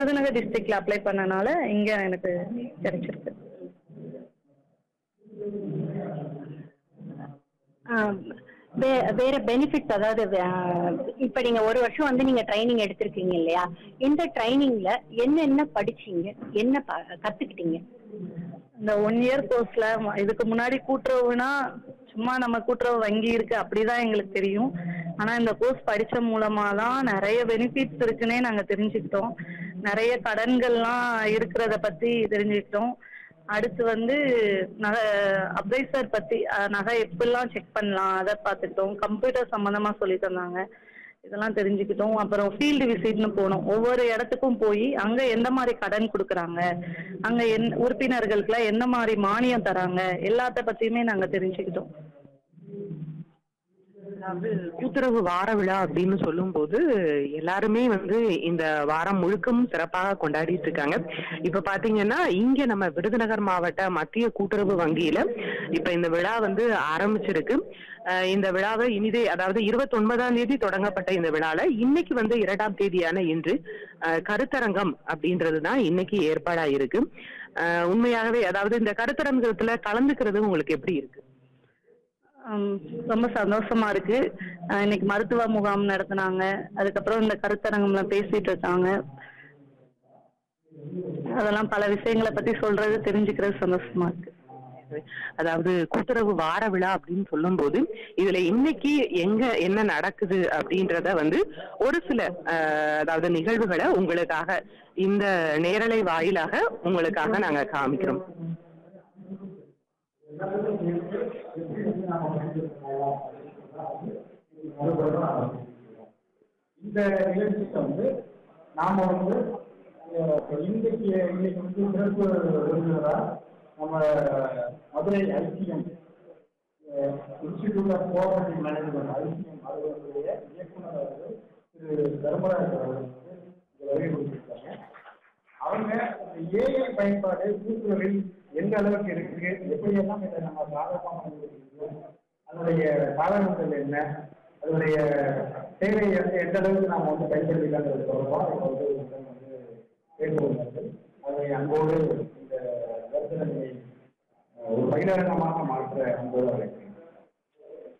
விருதுநகர் டிஸ்ட்ரிக்ட்ல அப்ளை பண்ணனால இங்க எனக்கு கிடைச்சிருக்கு ஆஹ் வே- வேற பெனிஃபிட்ஸ் அதாவது வே- இப்ப நீங்க ஒரு வருஷம் வந்து நீங்க ட்ரைனிங் எடுத்திருக்கீங்க இல்லையா இந்த ட்ரைனிங்ல என்னென்ன படிச்சீங்க என்ன ப- கத்துக்கிட்டீங்க இந்த ஒன் இயர் கோர்ஸ்ல இதுக்கு முன்னாடி கூட்டுறவுனா சும்மா நம்ம கூட்டுறவு வங்கி இருக்கு அப்படிதான் எங்களுக்கு தெரியும் ஆனா இந்த கோர்ஸ் படிச்ச மூலமா தான் நிறைய பெனிஃபிட்ஸ் இருக்குன்னே நாங்க தெரிஞ்சுக்கிட்டோம் நிறைய கடன்கள்லாம் இருக்கிறத பத்தி தெரிஞ்சுக்கிட்டோம் அடுத்து வந்து நகை அப்ரைசர் பத்தி அஹ், நகை எப்படிலாம் செக் பண்ணலாம் அதை பார்த்துக்கிட்டோம் கம்ப்யூட்டர் சம்மந்தமா சொல்லி தந்தாங்க இதெல்லாம் தெரிஞ்சுக்கிட்டோம் அப்புறம் ஃபீல்டு விசிட்னு போனோம் ஒவ்வொரு இடத்துக்கும் போய் அங்க எந்த மாதிரி கடன் கொடுக்குறாங்க அங்க என் உறுப்பினர்களுக்குலாம் எந்த மாதிரி மானியம் தராங்க எல்லாத்த பத்தியுமே நாங்க தெரிஞ்சுக்கிட்டோம் அதாவது கூட்டுறவு வார விழா அப்படின்னு சொல்லும்போது எல்லாருமே வந்து இந்த வாரம் முழுக்கும் சிறப்பாக கொண்டாடிட்டு இருக்காங்க இப்ப பாத்தீங்கன்னா இங்க நம்ம விருதுநகர் மாவட்ட மத்திய கூட்டுறவு வங்கியில இப்ப இந்த விழா வந்து ஆரம்பிச்சிருக்கு அஹ் இந்த விழாவை இனிதே அதாவது இருபத்தி ஒன்பதாம் தேதி தொடங்கப்பட்ட இந்த விழால இன்னைக்கு வந்து இரண்டாம் தேதியான இன்று அஹ் கருத்தரங்கம் அப்படின்றது தான் இன்னைக்கு ஏற்பாடா இருக்கு அஹ் உண்மையாகவே அதாவது இந்த கருத்தரங்கத்துல கலந்துக்கிறது உங்களுக்கு எப்படி இருக்கு ஹம், ரொம்ப சந்தோஷமா இருக்கு அஹ் இன்னைக்கு மருத்துவ முகாம் நடத்துனாங்க அதுக்கப்புறம் இந்த கருத்தரங்கம்ல பேசிட்டு இருக்காங்க அதெல்லாம் பல விஷயங்களை பத்தி சொல்றது தெரிஞ்சுக்கிறது சந்தோஷமா இருக்கு அதாவது கூட்டுறவு வார விழா அப்படின்னு சொல்லும்போது இதுல இன்னைக்கு எங்க என்ன நடக்குது அப்படின்றத வந்து ஒரு சில அஹ், அதாவது நிகழ்வுகளை உங்களுக்காக இந்த நேரலை வாயிலாக உங்களுக்காக நாங்க காமிக்கிறோம் இந்த நிகழ்ச்சிக்கு வந்து நாம வந்து அஹ், இன்னைக்கு இன்னைக்கு வந்து சிறப்பு விருந்தினரா நம்ம Madurai ICM institute of cooperative management ICM அலுவலகத்துடைய இயக்குனர் அவர்கள் திரு தர்மராஜ் அவர்கள் வந்து இங்க வருகை கொடுத்திருக்காங்க அவங்க ஏஐ பயன்பாடு கூட்டுறவில் எந்த அளவுக்கு இருக்கு எப்படியெல்லாம் இதை நம்ம சாதகமாக பண்ணிருக்கோம் அதனுடைய சாதகங்கள் என்ன அதனுடைய தேவை எந்த எந்த அளவுக்கு நாம் வந்து பயன்படுத்திக்கலாங்கிறது தொடர்பாக அவங்க வந்து உங்களிடம் வந்து கேட்டுள்ளார்கள் அதை அன்போடு இந்த கருத்தரங்கை அஹ், ஒரு பகிரங்கமாக